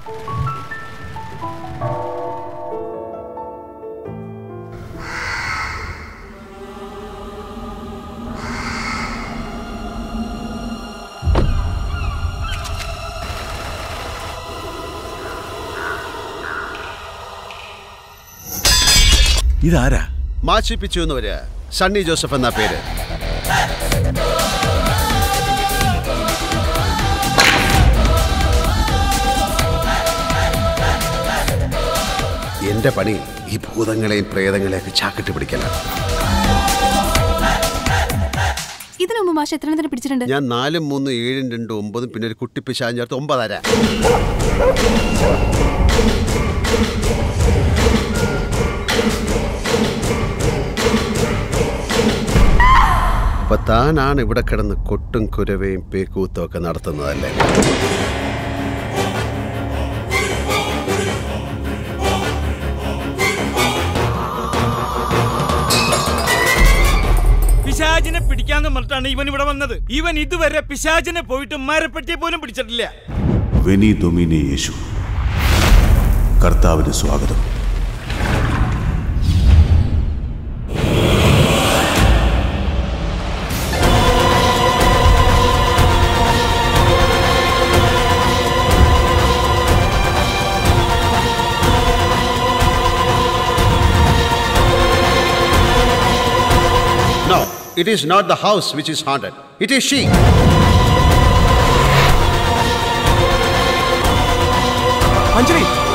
ഇതാരാ മാച്ചിപ്പിച്ചു എന്ന് വരിക സണ്ണി ജോസഫ് എന്ന പേര് എന്റെ പണി ഈ ഭൂതങ്ങളെയും പ്രേതങ്ങളെയൊക്കെ ചാക്കിട്ട് പിടിക്കലാണ് ഇതിനു മുമ്പ് മാഷ് എത്ര എണ്ണത്തിന് പിടിച്ചിട്ടുണ്ട് ഞാൻ നാലും മൂന്നും ഏഴും രണ്ടും ഒമ്പതും പിന്നെ ഒരു കുട്ടി പിശാൻ ചേർത്ത് ഒമ്പതര അപ്പൊ താനാണ് ഇവിടെ കിടന്ന് കൊട്ടും കുരവയും പേക്കൂത്തും ഒക്കെ നടത്തുന്നതല്ലേ പിശാചിനെ പിടിക്കാന്ന് പറഞ്ഞിട്ടാണ് ഇവൻ ഇവിടെ വന്നത് ഇവൻ ഇതുവരെ പിശാചിനെ പോയിട്ട് മരപ്പെട്ടിയെ പോലും പിടിച്ചിട്ടില്ല വെനി ഡൊമിനി യേശു കർത്താവിന് സ്വാഗതം No, it is not the house which is haunted. It is she. Anjali